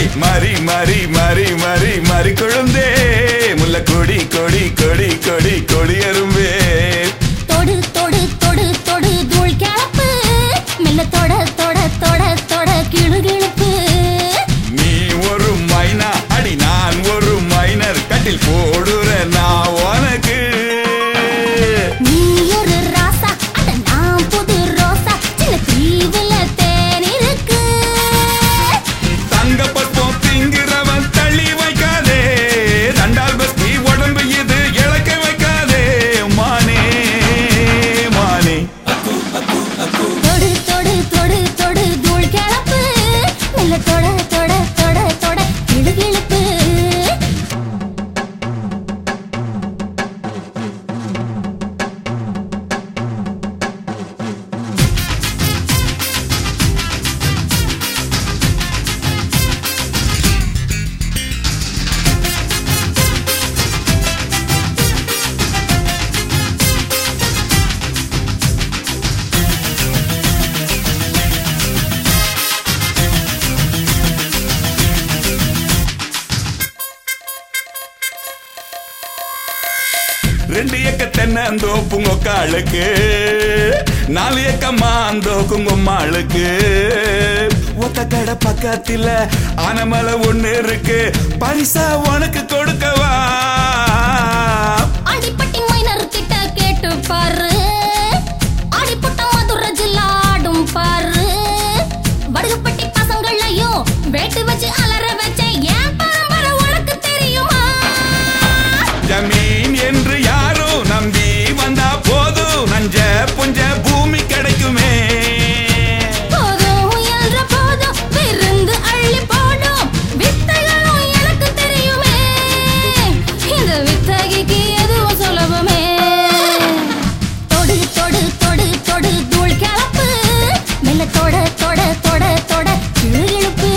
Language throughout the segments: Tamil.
மாறி மாறி மாறி மாறி மாறி கொழுந்தே முல்ல கொடி கொடி கொடி கொடி கொடி அரும்பே தொடு தொடு தொடு தொடு தூள் கிளப்பு மெல்ல தொட தொட தொட தொட கிளுகிழுப்பு நீ ஒரு மைனா அடி நான் ஒரு மைனர் கட்டில் போடுற நான் உனக்கு நீ ஒரு ராசா அட நான் புது ரோசா சின்ன தீவுல தேன் இருக்கு தங்க பற்பம் திங்கிறவன் தள்ளி வைக்காதே தண்டால் பஸ்தி உடம்பு இது இழக்க வைக்காதே மானே மானே தொடு தொடு தொடு தொடு தூள் கிளப்பு மெல்ல தொட தொட தொட தொட கிளுகிழுப்பு ரெண்டு ஏக்க தென்னந்தோப்புங்க காளுக்கு நாலு ஏக்கம்மா அந்தோக்குங்க மாளுக்கு ஒத்த கடை பக்கத்துல ஆனமலை ஒண்ணு இருக்கு பரிசா உனக்கு கொடுக்கவா அடிப்பட்டி மைனர் கிட்ட கேட்டு பாரு அடிப்பட்ட மதுரை ஜில்லா ஆடும் பாரு வடுகுப்பட்டி பசங்களையும் வேட்டு வச்சு அலற வச்ச ஏன் பரம்பரை உனக்கு தெரியுமா ஜமீன் என்று யாரும் நம்பி வந்தா போதும் நஞ்ச புஞ்ச பூமி கிடைக்குமே போதும் என்ற போதும் விருந்து அள்ளி போடும் வித்தைகளும் எனக்கு தெரியுமே இந்த வித்தகைக்கு எதுவும் சுலபமே தொடு தொடு தொடு தொடு தூள் கிளப்பு மெல்ல தொட தொட தொட தொட கிளுகிழுப்பு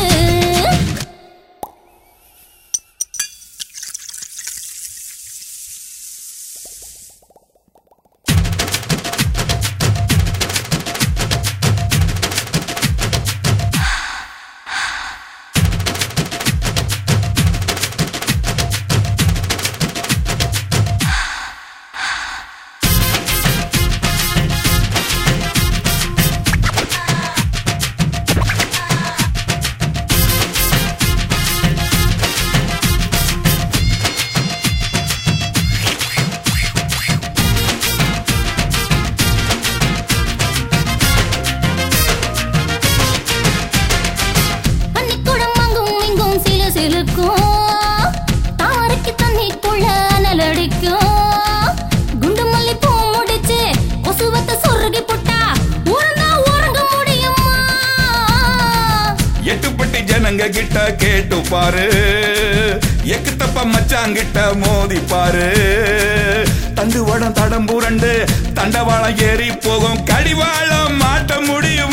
பன்னிக்குடம் அங்கும் இங்கும் சிலு சிலுக்கும் தாமரைக்கு தண்ணிக்குள்ள அனல் அடிக்கும் குண்டு மல்லி பூ முடிச்சு கொசுவத்தை சொருகி புட்டா உறந்தா உறங்க முடியுமா எட்டுப்பட்டி ஜனங்க கிட்ட கேட்டு பாரு எக்கு தப்ப மச்சாங்கிட்ட மோதி பாரு தண்டு வடம் தடம் புரண்டு தண்டவாளம் ஏறி போகும் கடிவாளம் மாட்ட முடியுமா